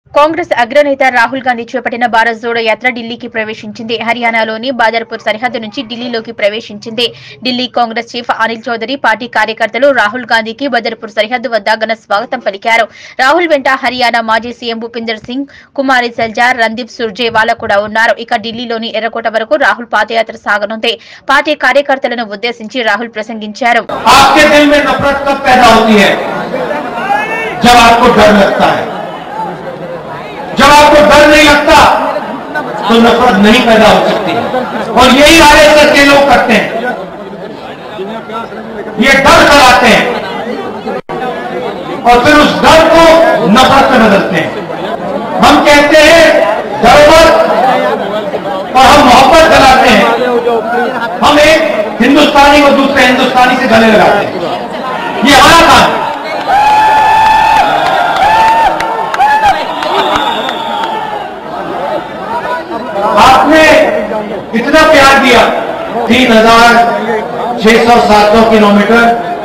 కాంగ్రెస్ అగ్రనేత రాహుల్ గాంధీ చేపట్టిన భారత్ జోడో యాత్ర ఢిల్లీకి ప్రవేశించింది హర్యానాలోని బాదర్పూర్ సరిహద్దు నుంచి ఢిల్లీలోకి ప్రవేశించింది ఢిల్లీ కాంగ్రెస్ చీఫ్ అనిల్ చౌదరి పార్టీ కార్యకర్తలు రాహుల్ గాంధీకి బదర్పూర్ సరిహద్దు వద్ద ఘన స్వాగతం పలికారు రాహుల్ వెంట హర్యానా మాజీ సీఎం భూపిందర్ సింగ్ కుమారి సల్జార్ రందీప్ సుర్జేవాలా కూడా ఉన్నారు ఇక ఢిల్లీలోని ఎర్రకోట వరకు రాహుల్ పాదయాత్ర సాగనుంది పార్టీ కార్యకర్తలను ఉద్దేశించి రాహుల్ ప్రసంగించారు आपके दिल में नफरत कब पैदा होती है जब आपको डर लगता है जब आपको डर नहीं लगता तो नफरत नहीं पैदा हो सकती और यही आरएसएस के लोग करते हैं ये डर कराते हैं और फिर उस डर को नफरत में बदलते हैं हम कहते हैं डरो मत और हम मोहब्बत कराते हैं हम एक हिंदुस्तानी को दूसरे हिंदुस्तानी से गले लगाते हैं ये हमारा काम है आपने इतना प्यार दिया तीन हजार छह सौ सात सौ किलोमीटर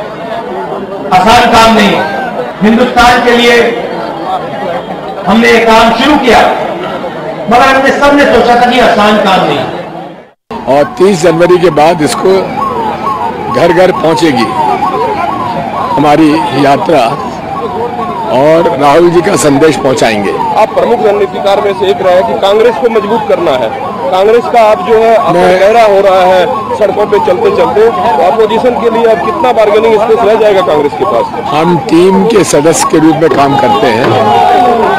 आसान काम नहीं है हिंदुस्तान के लिए हमने ये काम शुरू किया मगर हमने सबने सोचा था कि आसान काम नहीं है और 30 जनवरी के बाद इसको घर घर पहुंचेगी हमारी यात्रा और राहुल जी का संदेश पहुंचाएंगे आप प्रमुख रणनीतिकार में से एक रहे कि कांग्रेस को मजबूत करना है कांग्रेस का आप जो है अपना मैं- गहरा हो रहा है सड़कों पे चलते चलते तो अपोजिशन के लिए अब कितना बार्गेनिंग स्पेस रह जाएगा कांग्रेस के पास हम टीम के सदस्य के रूप में काम करते हैं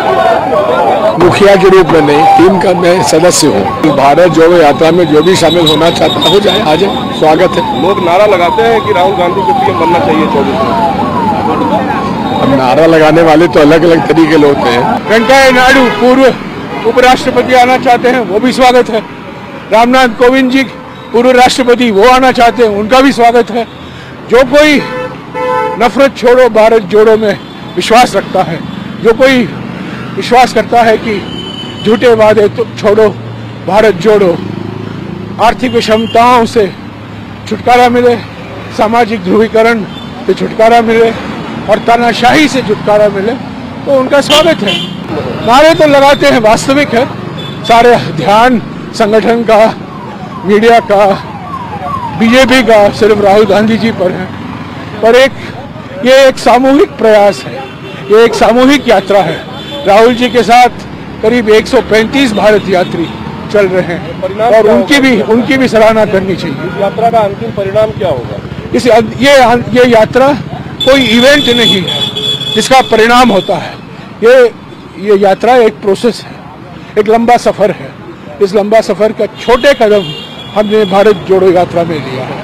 मुखिया के रूप में नहीं टीम का मैं सदस्य हूँ भारत जोड़ो यात्रा में जो भी शामिल होना चाहता हो जाए आ जाए स्वागत है लोग नारा लगाते हैं कि राहुल गांधी को पीएम बनना चाहिए चौबीस में अब नारा लगाने वाले तो अलग अलग तरीके के होते हैं वेंकैया नायडू पूर्व उपराष्ट्रपति आना चाहते हैं वो भी स्वागत है रामनाथ कोविंद जी पूर्व राष्ट्रपति वो आना चाहते हैं उनका भी स्वागत है जो कोई नफरत छोड़ो भारत जोड़ो में विश्वास रखता है जो कोई विश्वास करता है कि झूठे वादे तो छोड़ो भारत जोड़ो आर्थिक विषमताओं से छुटकारा मिले सामाजिक ध्रुवीकरण से छुटकारा मिले और तानाशाही से छुटकारा मिले तो उनका स्वागत है नारे तो लगाते हैं वास्तविक है सारे ध्यान संगठन का मीडिया का बीजेपी का सिर्फ राहुल गांधी जी पर है पर एक ये एक सामूहिक प्रयास है ये एक सामूहिक यात्रा है राहुल जी के साथ करीब 135 भारत यात्री चल रहे हैं परिणाम और क्या उनकी होगा? भी उनकी भी सराहना करनी चाहिए इस यात्रा का अंतिम परिणाम क्या होगा इस ये ये यात्रा कोई इवेंट नहीं है जिसका परिणाम होता है ये ये यात्रा एक प्रोसेस है एक लंबा सफर है इस लंबा सफर का छोटे कदम हमने भारत जोड़ो यात्रा में लिया है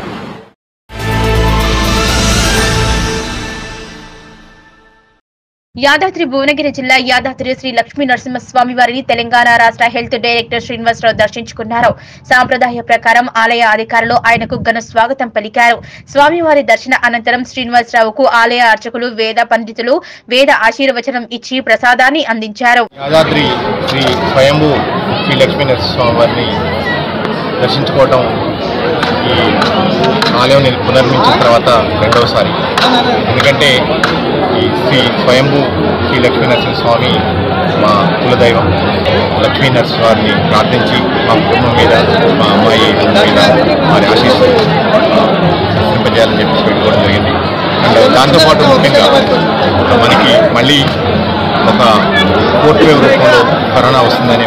యాదాద్రి భువనగిరి జిల్లా యాదాద్రి శ్రీ లక్ష్మీ నరసింహస్వామి వారిని తెలంగాణ రాష్ట్ర హెల్త్ డైరెక్టర్ శ్రీనివాసరావు దర్శించుకున్నారు సాంప్రదాయ ప్రకారం ఆలయ అధికారులు ఆయనకు ఘన స్వాగతం పలికారు స్వామివారి దర్శన అనంతరం శ్రీనివాసరావుకు ఆలయ అర్చకులు వేద పండితులు వేద ఆశీర్వచనం ఇచ్చి ప్రసాదాన్ని అందించారు యాదాద్రి శ్రీ స్వయంభూ శ్రీ లక్ష్మీ నరసింహస్వామి వారిని దర్శించుకోవటం ఈ ఆలయం పునర్మించిన తర్వాత రెండవసారి ఎందుకంటే ఈ శ్రీ స్వయంభూ శ్రీ లక్ష్మీ నరసింహస్వామి మా కులదైవం లక్ష్మీ నరసింహవారిని ప్రార్థించి మా కుటుంబం మీద మా అమ్మాయి మీద వారి ఆశీస్సు వర్తింపజేయాలని చెప్పి పెట్టుకోవడం జరిగింది అండ్ దాంతోపాటు ముఖ్యంగా మనకి మళ్ళీ ఒక ఫోర్త్ వేవ్ రూపంలో కరోనా వస్తుందనే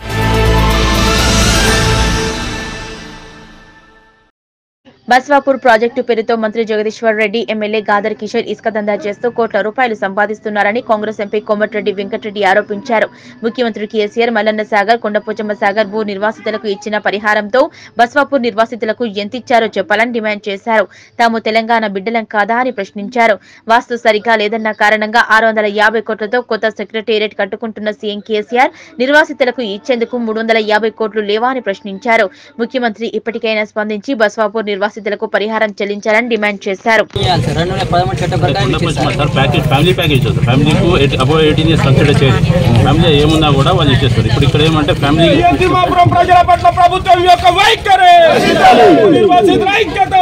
బస్వాపూర్ ప్రాజెక్టు పేరుతో మంత్రి జగదీశ్వర్ రెడ్డి ఎమ్మెల్యే గాదర్ కిషోర్ ఇసుక దందా చేస్తూ కోట్ల రూపాయలు సంపాదిస్తున్నారని కాంగ్రెస్ ఎంపీ కోమటిరెడ్డి వెంకటరెడ్డి ఆరోపించారు ముఖ్యమంత్రి కేసీఆర్ మల్లన్న సాగర్ కొండపోచమ్మ సాగర్ భూ నిర్వాసితులకు ఇచ్చిన పరిహారంతో బస్వాపూర్ నిర్వాసితులకు ఎంతిచ్చారో చెప్పాలని డిమాండ్ చేశారు తాము తెలంగాణ బిడ్డలం కాదా అని ప్రశ్నించారు వాస్తు సరిగా లేదన్న కారణంగా ఆరు వందల యాభై కోట్లతో కొత్త సెక్రటేరియట్ కట్టుకుంటున్న సీఎం కేసీఆర్ నిర్వాసితులకు ఇచ్చేందుకు మూడు వందల యాభై కోట్లు లేవా అని ప్రశ్నించారు ముఖ్యమంత్రి ఇప్పటికైనా స్పందించి బస్వాపూర్ నిర్వాసితులకు పరిహారం చెల్లించాలని డిమాండ్ చేశారు చేయాలి సార్ రెండు వందల పదమూడు చట్టం ప్రకారం ఇచ్చింది sir sir package family package వస్తుంది ఫ్యామిలీకు అబౌవ్ ఎయిటీన్ ఇయర్స్ కన్సిడర్ చేయాలి ఫ్యామిలీ ఏమున్నా కూడా వాళ్ళు ఇచ్చేస్తారు ఇప్పుడు ఇక్కడ ఏమంటే ఫ్యామిలీ తిమ్మాపురం ప్రజల పట్ల ప్రభుత్వం యొక్క వైఖరి నిర్వాసితుల ఐక్యత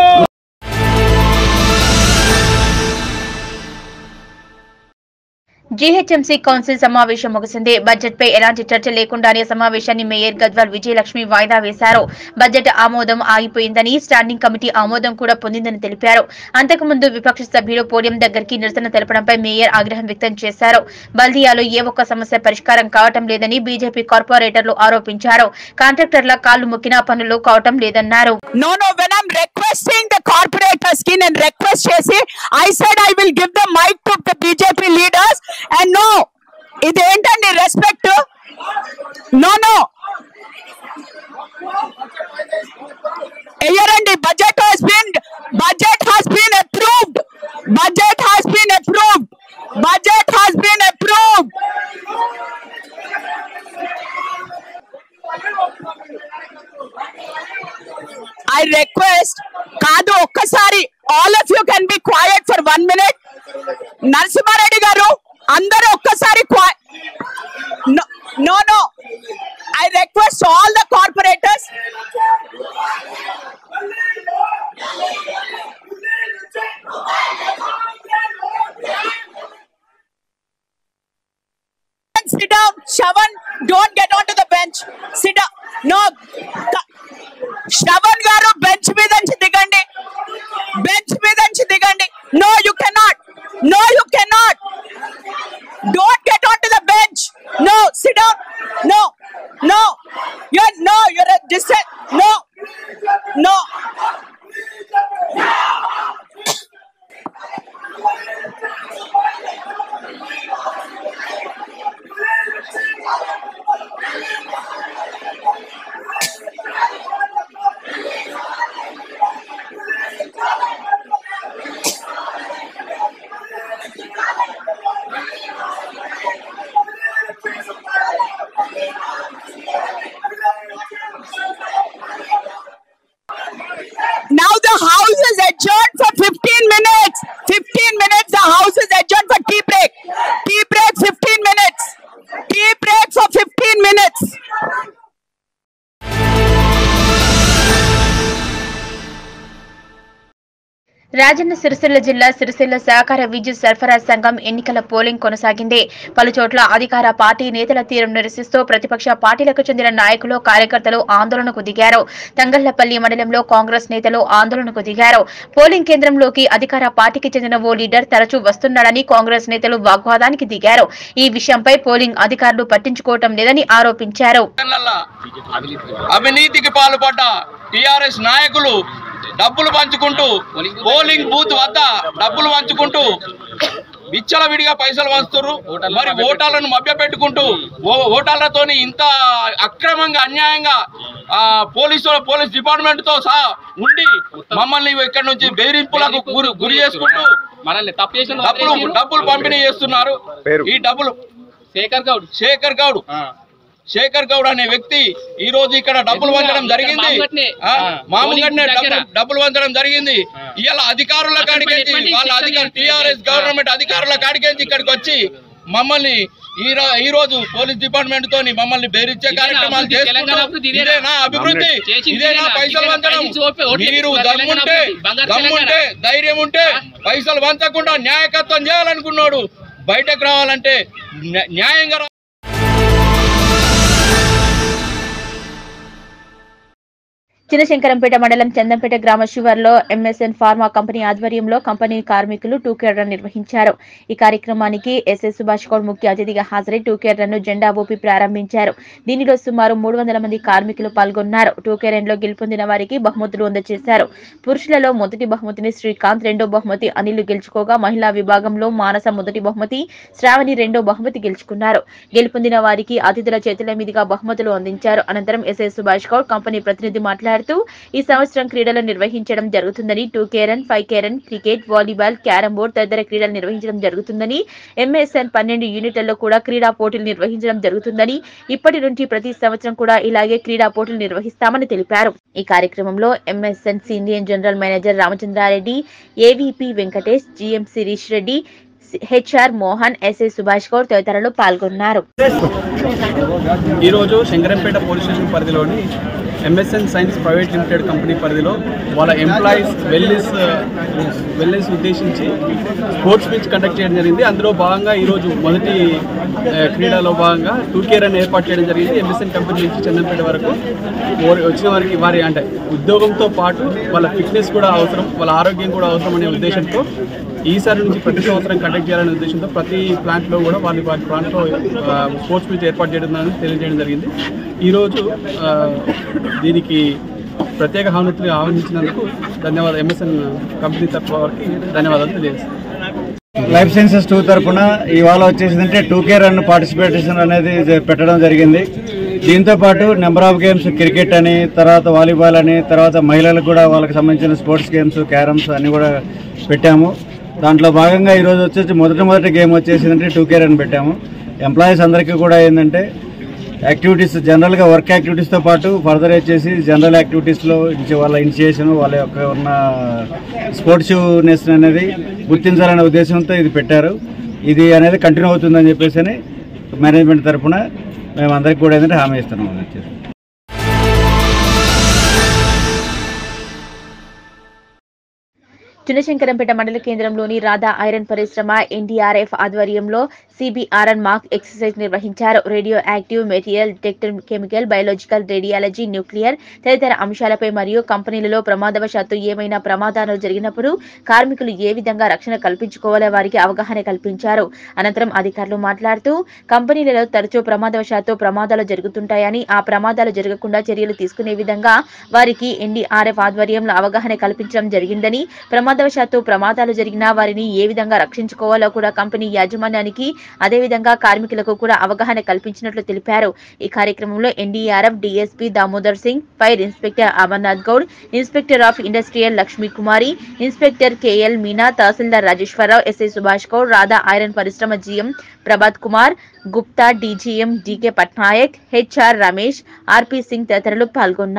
జీహెచ్ఎంసీ కౌన్సిల్ సమావేశం ముగిసింది బడ్జెట్ పై ఎలాంటి చర్చ లేకుండానే సమావేశాన్ని మేయర్ గద్వాల్ విజయలక్ష్మి వాయిదా వేశారు బడ్జెట్ ఆమోదం ఆగిపోయిందని స్టాండింగ్ కమిటీ ఆమోదం కూడా పొందిందని తెలిపారు అంతకుముందు విపక్ష సభ్యులు పోడియం దగ్గరికి నిరసన తెలపడంపై మేయర్ ఆగ్రహం వ్యక్తం చేశారు బల్దియాలో ఏ ఒక్క సమస్య పరిష్కారం కావటం లేదని బీజేపీ కార్పొరేటర్లు ఆరోపించారు కాంట్రాక్టర్ల కాళ్లు మొక్కినా పనులు కావటం లేదన్నారు No, no, when I'm requesting the corporators kin and request చేసి I said I will give the mic to the BJP leaders and no, ఇదేంటండి రెస్పెక్ట్ నో నో ఎయ్యరండి budget has been budget has been approved budget has been approved budget has been approved I request కాదు ఒక్కసారి all of you can be quiet for one minute Narasimhareddy గారు అందరూ ఒక్కసారి no no I request all the corporators sit down shavan don't get onto the bench sit down no Shravan గారు bench మీద నుంచి దిగండి bench మీద నుంచి దిగండి no you cannot no you cannot don't get on to the bench no sit down no no you no your distance no no Now the house is adjourned for 15 minutes. 15 minutes, the house is adjourned for tea break. Tea break, 15 minutes. Tea break for 15 minutes. Rajanna Sircilla జిల్లా సిరిసిల్ల సహకార విద్యుత్ సరఫరా సంఘం ఎన్నికల polling కొనసాగింది పలుచోట్ల అధికార party నేతల తీరం నిరసిస్తూ ప్రతిపక్ష పార్టీలకు చెందిన నాయకులు కార్యకర్తలు ఆందోళనకు దిగారు తంగళ్లపల్లి మండలంలో కాంగ్రెస్ నేతలు ఆందోళనకు దిగారు పోలింగ్ కేంద్రంలోకి అధికార పార్టీకి చెందిన ఓ లీడర్ తరచూ వస్తున్నాడని కాంగ్రెస్ నేతలు వాగ్వాదానికి దిగారు ఈ విషయంపై పోలింగ్ అధికారులు పట్టించుకోవటం లేదని ఆరోపించారు అవినీతికి పాల్పడ్డ టిఆర్ఎస్ నాయకులు డబ్బులు పంచుకుంటూ పోలింగ్ బూత్ వద్ద డబ్బులు పంచుకుంటూ విచ్చలవిడిగా పైసలు వంచుతున్నారు మరి ఓటాలను మభ్యపెట్టుకుంటూ ఓ- ఓటాలతోని ఇంత అక్రమంగా అన్యాయంగా ఆ, పోలీసు పోలీస్ డిపార్ట్మెంట్ తో సహా ఉండి మమ్మల్ని ఇక్కడ నుంచి బెదిరింపులకు గురి గురి చేసుకుంటూ మనల్ని తప్పు చేసిన డబ్బులు డబ్బులు పంపిణీ చేస్తున్నారు ఈ డబ్బులు శేఖర్ గౌడ్ శేఖర్ గౌడ్ శేఖర్ గౌడ్ అనే వ్యక్తి ఈ రోజు ఇక్కడ డబ్బులు వంచడం జరిగింది మామగట్నే. ఆ, ఆ, మామగట్నే పోలీసు దగ్గర. డబ్బులు డబ్బులు వంచడం జరిగింది ఇవాళ అధికారుల అతని కాడికేంచి ఎటువంటి వాళ్ళ శిక్షణ అధికార లేదు. టిఆర్ఎస్ గవర్నమెంట్ అధికారుల కాడికేంచి ఇక్కడికి వచ్చి మమ్మల్ని ఈ రో- ఈ రోజు పోలీస్ డిపార్ట్మెంట్ తోని మమ్మల్ని బెదిరించే ఇదేనా కార్యక్రమాలు అభివృద్ధి? తెలంగాణ చేసుకుంటూ అభివృద్ధి ఇదేనా? ఇదేనా అభివృద్ధి చేసింది ఇదేనా ఇదేనా? పైసలు ఇక్కడ వంచడం పైసలు ఓట్లు ఓట్లు మీరు తెలంగాణ దమ్ముంటే అభివృద్ధి. బంగారు దమ్ముంటే ధైర్యం ఉంటే పైసలు వంచకుండా న్యాయకత్వం చేయాలనుకున్నాడు బయటకు రావాలంటే న్యా- న్యాయంగా రా- చిన్నశంకరంపేట మండలం చందంపేట గ్రామ శివార్లో ఎంఎస్ఎన్ ఫార్మా కంపెనీ ఆధ్వర్యంలో కంపెనీ కార్మికులు టూకేర్ రన్ నిర్వహించారు ఈ కార్యక్రమానికి ఎస్ఎస్ సుభాష్ గౌడ్ ముఖ్య అతిథిగా హాజరై టూకేర్ రన్ ను జెండా ఊపి ప్రారంభించారు దీనిలో సుమారు మూడు వందల మంది కార్మికులు పాల్గొన్నారు టూకేర్ రన్ లో గెలుపొందిన వారికి బహుమతులు అందజేశారు పురుషులలో మొదటి బహుమతిని శ్రీకాంత్ రెండో బహుమతి అనిల్ గెలుచుకోగా మహిళా విభాగంలో మానస మొదటి బహుమతి శ్రావణి రెండో బహుమతి గెలుచుకున్నారు గెలుపొందిన వారికి అతిథుల చేతుల మీదుగా బహుమతులు అందించారు అనంతరం ఎస్ఎస్ సుభాష్ గౌడ్ కంపెనీ ప్రతినిధి మాట్లాడుతూ ఈ సంవత్సరం క్రీడలు నిర్వహించడం జరుగుతుందని two K run five K run cricket volleyball carrom board తదితర క్రీడలు నిర్వహించడం జరుగుతుందని ఎంఎస్ఎన్ పన్నెండు యూనిట్లలో కూడా క్రీడా పోటీలు నిర్వహించడం జరుగుతుందని ఇప్పటి నుంచి ప్రతి సంవత్సరం కూడా ఇలాగే క్రీడా పోటీలు నిర్వహిస్తామని తెలిపారు ఈ కార్యక్రమంలో MSN senior general manager Ramachandrareddy AVP Venkatesh GM Shirish Reddy HR Mohan SA Subhash Goud తదితరులు పాల్గొన్నారు ఈరోజు శంకరంపేట పోలీస్ స్టేషన్ పరిధిలోని MSN science private limited company పరిధిలో వాళ్ళ ఎంప్లాయీస్ వెల్నెస్ వెల్నెస్ ఉద్దేశించి స్పోర్ట్స్ మీట్స్ కండక్ట్ చేయడం జరిగింది అందులో భాగంగా ఈరోజు మొదటి ఆ, క్రీడలో భాగంగా టూర్కే రన్ ఏర్పాటు చేయడం జరిగింది ఎంఎస్ఎన్ కంపెనీ నుంచి చందంపేట వరకు ఓరి- వచ్చిన వారికి వారి అంటే ఉద్యోగంతో పాటు వాళ్ళ ఫిట్నెస్ కూడా అవసరం వాళ్ళ ఆరోగ్యం కూడా అవసరం అనే ఉద్దేశంతో ఈసారి నుంచి ప్రతి సంవత్సరం కండక్ట్ చేయాలనే ఉద్దేశంతో ప్రతి ప్లాంట్లో కూడా వాళ్ళ వారి ప్లాంట్లో స్పోర్ట్స్ మీట్ ఏర్పాటు చేయడం అనేది తెలియజేయడం జరిగింది ఈరోజు ఆ, దీనికి ప్రత్యేక ఆహ్వానితులు ఆహ్వానించినందుకు ధన్యవాదాలు ఎంఎస్ఎన్ కంపెనీ తరఫు వారికి ధన్యవాదాలు తెలియజేస్తాను లైఫ్ సైన్సెస్ టూ తరపున ఇవాళ వచ్చేసిందంటే టూ కే రన్ పార్టిసిపేషన్ అనేది జ- పెట్టడం జరిగింది దీంతో పాటు నెంబర్ ఆఫ్ గేమ్స్ క్రికెట్ అని తర్వాత వాలీబాల్ అని తర్వాత మహిళలకు కూడా వాళ్ళకి సంబంధించిన స్పోర్ట్స్ గేమ్స్ క్యారమ్స్ అన్ని కూడా పెట్టాము దాంట్లో భాగంగా ఈరోజు వచ్చేసి మొదటి మొదటి గేమ్ వచ్చేసిందంటే టూ కే రన్ పెట్టాము ఎంప్లాయీస్ అందరికీ కూడా ఏంటంటే యాక్టివిటీస్ జనరల్గా వర్క్ యాక్టివిటీస్తో పాటు ఫర్దర్ వచ్చేసి జనరల్ యాక్టివిటీస్లో ఇచ్చి వాళ్ళ ఇనిషియేషన్ వాళ్ళ యొక్క ఉన్న స్పోర్ట్స్నెస్ అనేది గుర్తించాలనే ఉద్దేశంతో ఇది పెట్టారు ఇది అనేది కంటిన్యూ అవుతుందని చెప్పేసి అని మేనేజ్మెంట్ తరఫున మేము అందరికీ కూడా ఏంటంటే హామీ ఇస్తున్నాం అది వచ్చేసి చిన్నశంకరంపేట మండల కేంద్రంలోని రాధా ఐరన్ పరిశ్రమ ఎన్డీఆర్ఎఫ్ ఆధ్వర్యంలో సిబిఆర్ఎన్ మార్క్ ఎక్సర్సైజ్ నిర్వహించారు radio active material detector chemical biological radiology nuclear తదితర అంశాలపై మరియు కంపెనీలలో ప్రమాదవశాత్తు ఏమైనా ప్రమాదాలు జరిగినప్పుడు కార్మికులు ఏ విధంగా రక్షణ కల్పించుకోవాలో వారికి అవగాహన కల్పించారు అనంతరం అధికారులు మాట్లాడుతూ కంపెనీలలో తరచూ ప్రమాదవశాత్తు ప్రమాదాలు జరుగుతుంటాయని ఆ ప్రమాదాలు జరగకుండా చర్యలు తీసుకునే విధంగా వారికి ఎన్డీఆర్ఎఫ్ ఆధ్వర్యంలో అవగాహన కల్పించడం జరిగిందని ప్రమాదవశాత్తు ప్రమాదాలు జరిగినా వారిని ఏ విధంగా రక్షించుకోవాలో కూడా కంపెనీ యాజమాన్యానికి అదేవిధంగా కార్మికులకు కూడా అవగాహన కల్పించినట్లు తెలిపారు ఈ కార్యక్రమంలో NDRF DSP Damodar Singh fire inspector Amarnath Goud inspector of industrial Lakshmi Kumari inspector KL Meena tahsildar Rajeshwararao SI Subhash Goud Radha iron పరిశ్రమ GM Prabhat Kumar Gupta DGM DK Patnaik HR Ramesh RP Singh తదితరులు పాల్గొన్నారు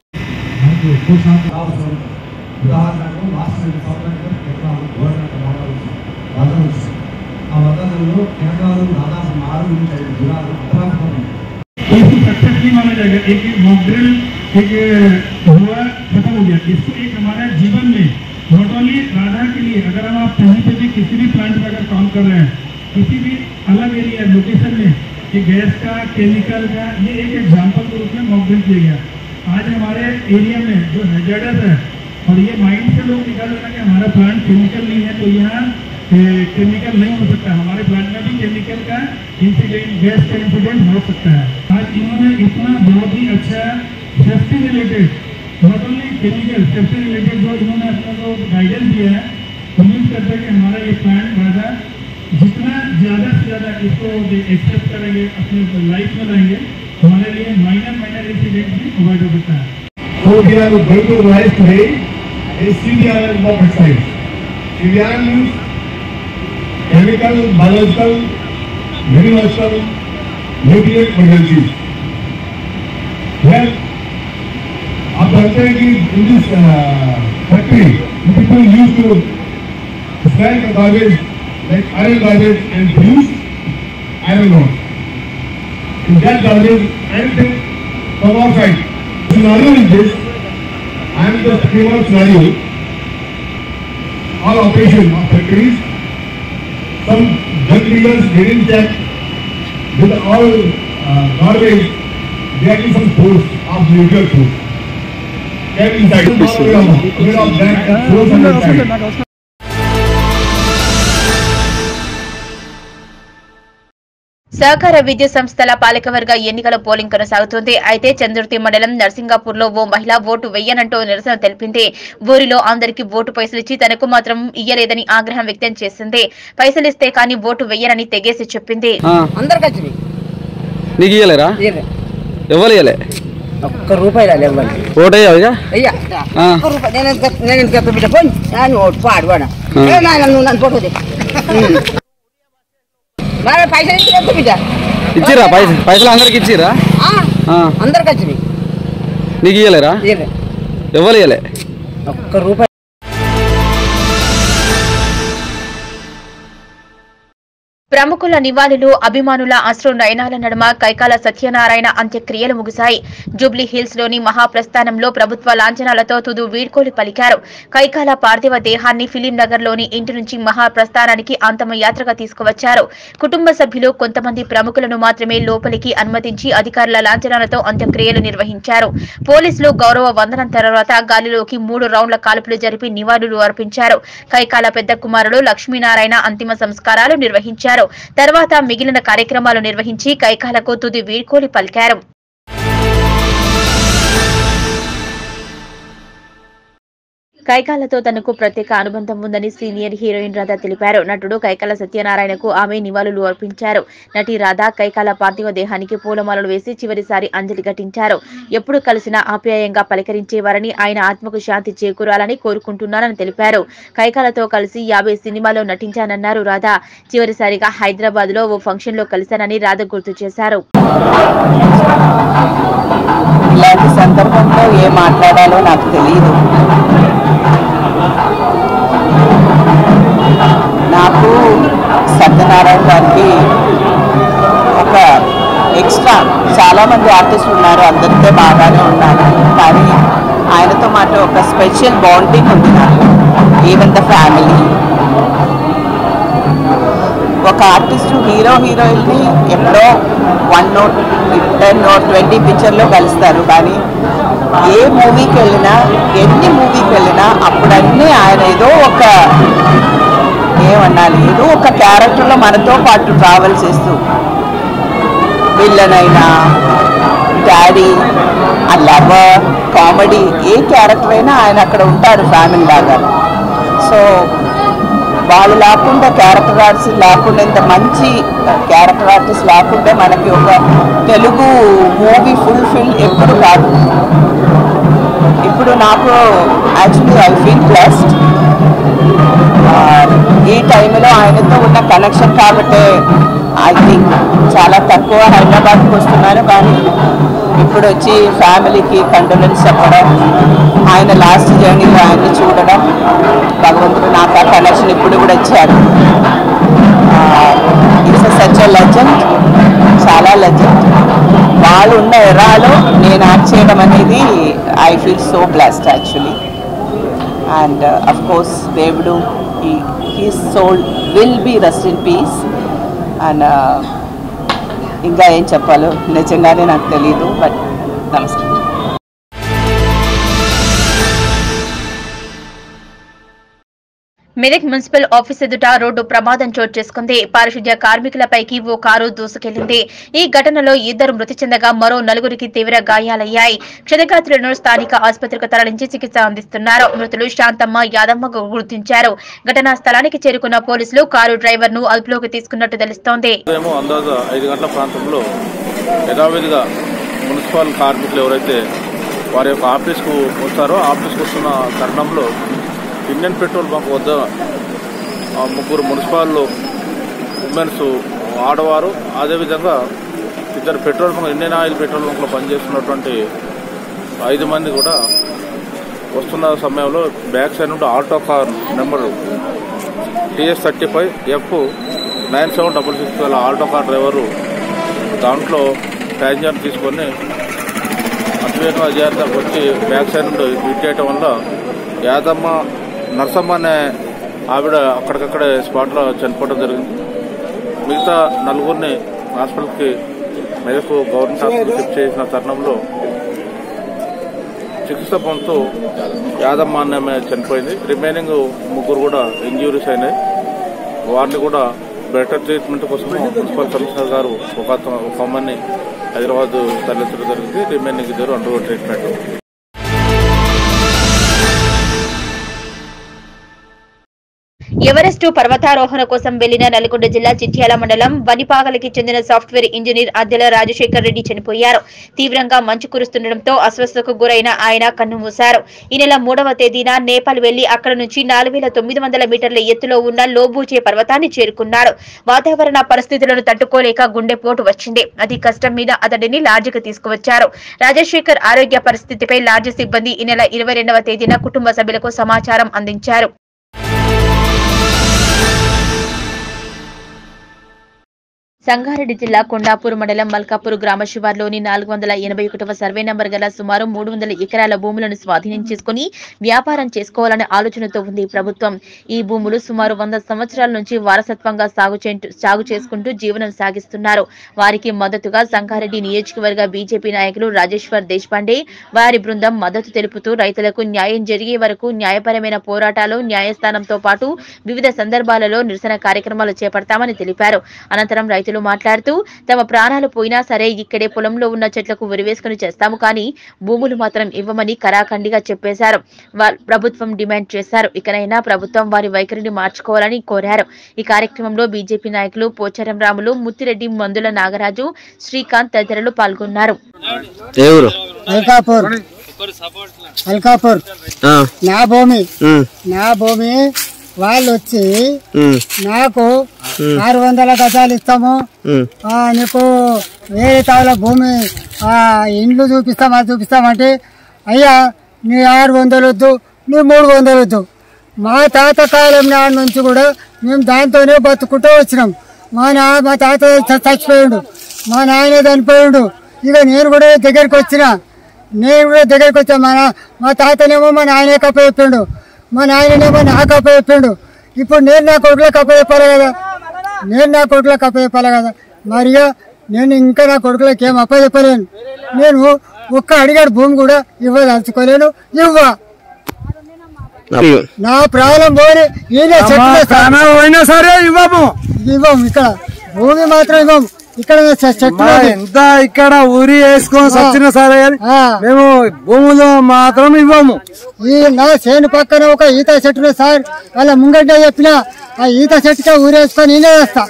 ఉదాహరణకు లాస్ట్ రెండు సంవత్సరాల క్రితం పెట్టాము ఘోరణ ప్రమాదాలు వదన ఆ వదనలో కేరళలో దాదాపు నాలుగు నుంచి ఐదు జిల్లాలు అపరాధం इसको सक्सेस नहीं माना जाएगा एक मॉक ड्रिल एक हुआ खत्म हो गया इसको एक हमारे जीवन में नॉट ओनली राधा के लिए अगर हम आप कहीं पे भी किसी भी प्लांट में अगर काम कर रहे हैं किसी भी अलग एरिया लोकेशन में ये गैस का केमिकल का ये एक एग्जाम्पल के रूप में मॉक ड्रिल किया गया आज हमारे एरिया में जो हैजर्डस है और ये माइंड से लोग निकाल रहे हैं कि हमारा प्लांट केमिकल नहीं है तो यहाँ केमिकल नहीं हो सकता हमारे प्लांट में भी केमिकल का इंसिडेंट गैस का इंसिडेंट हो सकता है आज इन्होंने इतना बहुत ही अच्छा safety related not only chemical safety related जो इन्होंने अपना जो गाइडेंस दिया है उम्मीद करते हैं कि हमारा ये प्लांट राजा जितना ज़्यादा से ज़्यादा इसको एक्सेप्ट करेंगे अपने लाइफ में लाएंगे हमारे लिए माइनर माइनर इंसिडेंट भी अवॉइड हो सकता है So we are going to rise today is CBRN mock exercise. CBRN means chemical, biological, mineralogical, nuclear emergencies. Well, आप जानते हैं कि in this uh, factory, the people used to sell the garbage like iron garbage and produce iron ore. In that garbage, anything from outside. Scenario is this, I am the schema scenario. All operation of factories, some drug dealers didn't check with all uh, garbage, there is some source of nuclear source. Kept inside. Aware of that source and inside. సహకార విద్యుత్ సంస్థల పాలకవర్గ ఎన్నికల polling కొనసాగుతుంది అయితే చంద్రుతి మండలం నర్సింగాపూర్ లో ఓ మహిళ ఓటు వెయ్యనంటూ నిరసన తెలిపింది ఊరిలో అందరికీ ఓటు పైసలు ఇచ్చి తనకు మాత్రం ఇయ్యలేదని ఆగ్రహం వ్యక్తం చేసింది పైసలు ఇస్తే కానీ ఓటు వెయ్యనని తెగేసి చెప్పింది అందరికి వచ్చింది నీకు ఇయ్యలేరా ఎవరు ఇయ్యలే ఒక్క రూపాయి రాలే ఇవ్వండి ఓటు అయ్యావు ఇక అయ్యా ఆ. ఒక్క రూపాయి నేను ఎందుకు నేను ఎందుకు ఎత్త బిడ్డ పోయి నేను ఓటు పాడు వాడ ఆ. ఏ నాయన నువ్వు నన్ను పోతుంది మరి పైసలు ఇచ్చి ఎత్త బిడ్డ ఇచ్చిరా పైసలు పైసలు అందరికి ఇచ్చిరా ఆ, ఆ. అందరికి వచ్చింది నీకు ఇయ్యలేరా ఇయ్యలే. ఎవరు ఇయ్యలే ఒక్క రూపాయి ప్రముఖుల నివాళులు అభిమానుల అశ్రు నయనాల నడుమ కైకాల సత్యనారాయణ అంత్యక్రియలు ముగిశాయి జూబ్లీ హిల్స్ లోని మహాప్రస్థానంలో ప్రభుత్వ లాంఛనాలతో తుదు వీడ్కోలు పలికారు కైకాల పార్థివ దేహాన్ని ఫిలిం నగర్ లోని ఇంటి నుంచి మహాప్రస్థానానికి అంతమయాత్రగా తీసుకువచ్చారు కుటుంబ సభ్యులు కొంతమంది ప్రముఖులను మాత్రమే లోపలికి అనుమతించి అధికారుల లాంఛనాలతో అంత్యక్రియలు నిర్వహించారు పోలీసులు గౌరవ వందనం తర్వాత గాలిలోకి మూడు రౌండ్ల కాల్పులు జరిపి నివాళులు అర్పించారు కైకాల పెద్ద కుమారుడు లక్ష్మీనారాయణ అంతిమ సంస్కారాలు నిర్వహించారు తర్వాత మిగిలిన కార్యక్రమాలు నిర్వహించి కైకాలకు తుది వీడ్కోలు పలికారు కైకాలతో తనకు ప్రత్యేక అనుబంధం ఉందని సీనియర్ హీరోయిన్ రాధా తెలిపారు నటుడు కైకాల సత్యనారాయణకు ఆమె నివాళులు అర్పించారు నటి రాధా కైకాల పార్థివ దేహానికి పూలమాలలు వేసి చివరిసారి అంజలి ఘటించారు ఎప్పుడు కలిసినా ఆప్యాయంగా పలకరించేవారని ఆయన ఆత్మకు శాంతి చేకూరాలని కోరుకుంటున్నానని తెలిపారు కైకాలతో కలిసి యాభై సినిమాలో నటించానన్నారు రాధా చివరిసారిగా హైదరాబాద్ లో ఓ ఫంక్షన్ లో కలిశానని రాధ గుర్తు చేశారు ఇలాంటి సందర్భంలో ఏం మాట్లాడాలో నాకు తెలియదు నాకు సత్యనారాయణ గారికి ఒక ఎక్స్ట్రా చాలామంది ఆర్టిస్టులు ఉన్నారు అందరితో బాగానే ఉన్నారు కానీ ఆయనతో మాట ఒక స్పెషల్ బాండింగ్ ఉంది నాకు ఈవెన్ ద ఫ్యామిలీ ఒక ఆర్టిస్టు హీరో హీరోయిన్ని ఎప్పుడో one note ten note twenty పిక్చర్లో కలుస్తారు కానీ ఏ మూవీకి వెళ్ళినా ఎన్ని మూవీకి వెళ్ళినా అప్పుడన్నీ ఆయన ఏదో ఒక ఏమన్నాలి ఏదో ఒక క్యారెక్టర్లో మనతో పాటు ట్రావెల్ చేస్తూ విల్లన్ అయినా డాడీ ఆ లవర్ కామెడీ ఏ క్యారెక్టర్ అయినా ఆయన అక్కడ ఉంటారు ఫ్యామిలీ లాగా సో వాళ్ళు లేకుండా క్యారెక్టర్ ఆర్టిస్ట్ లేకుండా ఇంత మంచి క్యారెక్టర్ ఆర్టిస్ట్ లేకుండా మనకి ఒక తెలుగు మూవీ ఫుల్ఫిల్ ఎప్పుడు కాదు ఇప్పుడు నాకు యాక్చువల్లీ ఐ ఫీల్ బ్లెస్డ్ ఈ టైంలో ఆయనతో ఉన్న కనెక్షన్ కాబట్టి ఐ థింక్ చాలా తక్కువ హైదరాబాద్కి వస్తున్నాను కానీ ఇప్పుడు వచ్చి ఫ్యామిలీకి కండోలెన్స్ చెప్పడం ఆయన లాస్ట్ జర్నీలో ఆయన్ని చూడడం భగవంతుడు నాకు ఆ కనెక్షన్ ఇప్పుడు కూడా ఇచ్చాడు ఇట్స్ సచ్ లెజెండ్ చాలా లెజెండ్ వాళ్ళు ఉన్న ఎరాలో నేను యాక్ట్ చేయడం అనేది I feel so blessed actually and of course దేవుడు he soul will be rest in peace and ఇంకా ఏం చెప్పాలో నిజంగానే నాకు తెలియదు బట్ నమస్తే మెదక్ మున్సిపల్ ఆఫీస్ ఎదుట రోడ్డు ప్రమాదం చోటు చేసుకుంది పారిశుద్ధ్య కార్మికులపైకి ఓ కారు దూసుకెళ్లింది ఈ ఘటనలో ఇద్దరు మృతి చెందగా మరో నలుగురికి తీవ్ర గాయాలయ్యాయి క్షతగాత్రులను స్థానిక ఆసుపత్రికి తరలించి చికిత్స అందిస్తున్నారు మృతులు శాంతమ్మ యాదమ్మ గుర్తించారు ఘటనా స్థలానికి చేరుకున్న పోలీసులు కారు డ్రైవర్ ను అదుపులోకి తీసుకున్నట్టు తెలుస్తోంది ఉదయం అందాజ ఐదు గంటల ప్రాంతంలో యథావిధిగా మున్సిపల్ కార్మికులు ఎవరైతే వారి యొక్క ఆఫీస్కు వస్తారో ఆఫీస్కి వస్తున్న తరుణంలో ఇండియన్ పెట్రోల్ బంక్ వద్ద ఆ ముగ్గురు మున్సిపల్ ఉమెన్స్ ఆడవారు అదేవిధంగా ఇద్దరు petrol bunk Indian oil petrol బంక్లో పనిచేస్తున్నటువంటి ఐదు మంది కూడా వస్తున్న సమయంలో బ్యాక్ సైడ్ నుండి Alto car number TS thirty five F nine seven double six గల ఆల్టో కార్ డ్రైవరు దాంట్లో ప్యాసింజర్ తీసుకొని అతివేగంగా జాగ్రత్తగా వచ్చి బ్యాక్ సైడ్ నుండి హిట్ చేయటం వల్ల యాదమ్మ నరసమ్మ అనే ఆవిడ అక్కడికక్కడే స్పాట్లో చనిపోవడం జరిగింది మిగతా నలుగురిని హాస్పిటల్కి మెదక్ గవర్నమెంట్ హాస్పిటల్ షిఫ్ట్ చేసిన తరుణంలో చికిత్స పొందుతూ యాదమ్మ అనే ఆమె చనిపోయింది రిమైనింగ్ ముగ్గురు కూడా ఇంజ్యూరీస్ అయినాయి వారిని కూడా బెటర్ ట్రీట్మెంట్ కోసం మున్సిపల్ కమిషనర్ గారు ఒక అత- ఒక అమ్మని హైదరాబాద్ తరలించడం జరిగింది రిమైనింగ్ ఇద్దరు అండర్ ట్రీట్మెంట్ ఎవరెస్టు పర్వతారోహణ కోసం వెళ్లిన నల్గొండ జిల్లా చిట్యాల మండలం వనిపాగలకి చెందిన సాఫ్ట్వేర్ ఇంజనీర్ అద్దెల రాజశేఖర్ రెడ్డి చనిపోయారు తీవ్రంగా మంచు కురుస్తుండటంతో అస్వస్థకు గురైన ఆయన కన్నుమూశారు ఈ నెల మూడవ తేదీన నేపాల్ వెళ్లి అక్కడ నుంచి నాలుగు వేల తొమ్మిది వందల మీటర్ల ఎత్తులో ఉన్న లోబూచే పర్వతాన్ని చేరుకున్నారు వాతావరణ పరిస్థితులను తట్టుకోలేక గుండెపోటు వచ్చింది అది కష్టం మీద అతడిని లాడ్జికి తీసుకువచ్చారు రాజశేఖర్ ఆరోగ్య పరిస్థితిపై లాడ్జి సిబ్బంది ఈ నెల ఇరవై రెండవ తేదీన కుటుంబ సభ్యులకు సమాచారం అందించారు సంగారెడ్డి జిల్లా కొండాపూర్ మండలం మల్కాపూర్ గ్రామ శివార్లోని నాలుగు వందల ఎనభై ఒకటవ సర్వే నంబర్ గల సుమారు మూడు వందల ఎకరాల భూములను స్వాధీనం చేసుకుని వ్యాపారం చేసుకోవాలనే ఆలోచనతో ఉంది ప్రభుత్వం ఈ భూములు సుమారు వంద సంవత్సరాల నుంచి వారసత్వంగా సాగు చేంటు- సాగు చేసుకుంటూ జీవనం సాగిస్తున్నారు వారికి మద్దతుగా సంగారెడ్డి నియోజకవర్గ బీజేపీ నాయకులు రాజేశ్వర్ దేశపాండే వారి బృందం మద్దతు తెలుపుతూ రైతులకు న్యాయం జరిగే వరకు న్యాయపరమైన పోరాటాలు న్యాయస్థానంతో పాటు వివిధ సందర్భాలలో నిరసన కార్యక్రమాలు చేపడతామని తెలిపారు అనంతరం రైతులు మాట్లాడుతూ తమ ప్రాణాలు పోయినా సరే ఇక్కడే పొలంలో ఉన్న చెట్లకు ఉరివేసుకుని చేస్తాము కానీ భూములు మాత్రం ఇవ్వమని కరాఖండిగా చెప్పేశారు వా- ప్రభుత్వం డిమాండ్ చేశారు ఇకనైనా ప్రభుత్వం వారి వైఖరిని మార్చుకోవాలని కోరారు ఈ కార్యక్రమంలో బీజేపీ నాయకులు పోచారం రాములు ముత్తిరెడ్డి మందుల నాగరాజు శ్రీకాంత్ తదితరులు పాల్గొన్నారు ఎవరు అల్కాపూర్ అల్కాపూర్ నా భూమి నా భూమి వాళ్ళు వచ్చి నాకు ఆరు వందల గజాలు ఇస్తాము ఆ, నీకు వేరే తావుల భూమి ఆ, ఇండ్లు చూపిస్తాం అది చూపిస్తామంటే అయ్యా నీ ఆరు వందలు వద్దు నీ మూడు వందలు వద్దు మా తాత కాలం నాటి నుంచి కూడా మేము దాంతోనే బతుకుంటూ వచ్చినాం మా నా మా తాత చ- చచ్చిపోయాడు మా నాయన చనిపోయాడు ఇక నేను కూడా దగ్గరికి వచ్చిన నేను కూడా దగ్గరికి వచ్చా మా నా- మా తాతనేమో మా నాయనే కప్ప చెప్పిండు మా నాయననేమో నా కప్ప చెప్పిండు ఇప్పుడు నేను నా కొడుకులో కప్ప చెప్పాలి కదా నేను నా కొడుకులో కప్ప చెప్పాలి కదా మరిగా నేను ఇంకా నా కొడుకులకు ఏం అప్ప చెప్పలేను నేను ఒక్క అడిగాడు భూమి కూడా ఇవ్వదలుచుకోలేను ఇవ్వ నా ప్రాణం పోని ఈయన చెట్లు ప్రాణం పోయినా సరే ఇవ్వము ఇవ్వము ఇక్కడ భూమి మాత్రం ఇవ్వము ఇక్కడ చె- చెట్లు మా ఎంత ఇక్కడ ఊరి వేసుకొని వచ్చినా సరే కానీ మేము భూములు మాత్రం ఇవ్వము ఈ నా చేను పక్కన ఒక ఈత చెట్లు సార్ వాళ్ళ ముంగంటే చెప్పిన ఆ ఈత చెట్టుకే ఊరేసుకొని నేనే వేస్తా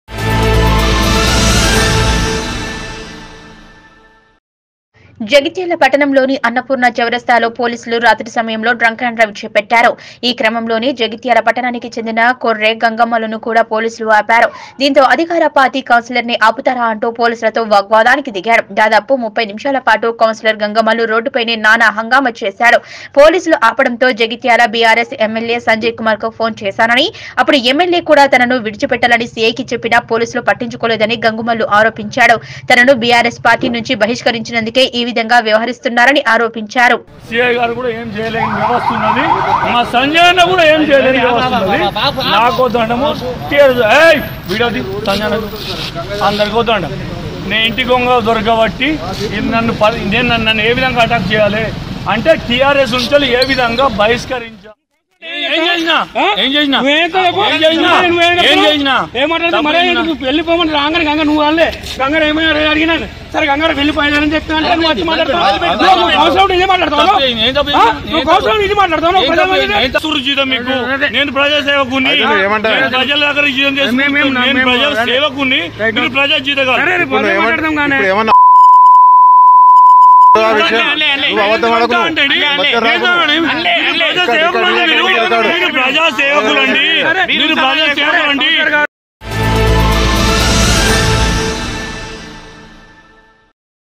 జగిత్యాల పట్టణంలోని అన్నపూర్ణ చౌరస్తాలో పోలీసులు రాత్రి సమయంలో డ్రంక్ అండ్ డ్రైవ్ చేపట్టారు ఈ క్రమంలోనే జగిత్యాల పట్టణానికి చెందిన కొర్రె గంగమ్మలను కూడా పోలీసులు ఆపారు దీంతో అధికార పార్టీ కౌన్సిలర్ ని ఆపుతారా అంటూ పోలీసులతో వాగ్వాదానికి దిగారు దాదాపు ముప్పై నిమిషాల పాటు కౌన్సిలర్ గంగమ్మలు రోడ్డుపైనే నానా హంగామా చేశారు పోలీసులు ఆపడంతో జగిత్యాల బీఆర్ఎస్ ఎమ్మెల్యే సంజయ్ కుమార్ కు ఫోన్ చేశానని అప్పుడు ఎమ్మెల్యే కూడా తనను విడిచిపెట్టాలని సీఐకి చెప్పినా పోలీసులు పట్టించుకోలేదని గంగుమల్లు ఆరోపించాడు తనను బీఆర్ఎస్ పార్టీ నుంచి బహిష్కరించినందుకే ఈ విధంగా వ్యవహరిస్తున్నారని ఆరోపించారు సిఐ గారు కూడా ఏం చేయలేని వ్యవస్థ ఉన్నది మా సంజయ్ అన్న కూడా ఏం చేయలేని వ్యవస్థ ఉన్నది నాకు వద్దండము వీడియోది సంజయ్ అన్న అందరికి వద్దండం నేను ఇంటి గొంగ దొరకబట్టి ఇది నన్ను పరి- నేను నన్ను నన్ను ఏ విధంగా అటాక్ చేయాలి అంటే టీఆర్ఎస్ నుంచి ఏ విధంగా బహిష్కరించా ఏం చేసినా ఏం చేసినా ఏం చేసినా ఏం చేసినా ఏమంటారు మరే ఎందుకు వెళ్ళిపోమని రాగానే గంగ నువ్వు వాళ్ళే గంగ ఏమైనా అడిగినాను సరే గంగ వెళ్ళిపోయానని చెప్పి అంటే నువ్వు వచ్చి మాట్లాడతావు నువ్వు కౌన్సిలర్ ఇది మాట్లాడతావు ఏం తప్పు ఆ? నువ్వు కౌన్సిలర్ ఇది మాట్లాడతావు ఏం తప్పు చేసినా? ఏం తప్పు జీతం మీకు నేను ప్రజా సేవకుని అయితే నువ్వు ఏమంటావు? నేను ప్రజల దగ్గర జీతం మేము- చేసుకుంటూ మేము- నేను మేము- ప్రజల రైట్. సేవకుని రైట్. మీరు ప్రజా జీతగారు సరే, రేపు అదే మాట్లాడదాం కానీ. నువ్వు అబద్ధం ఆడకు. మీరు ప్రజా సేవకులండి మీరు ప్రజా సేవకులండి మీరు ప్రజా సేవకులండి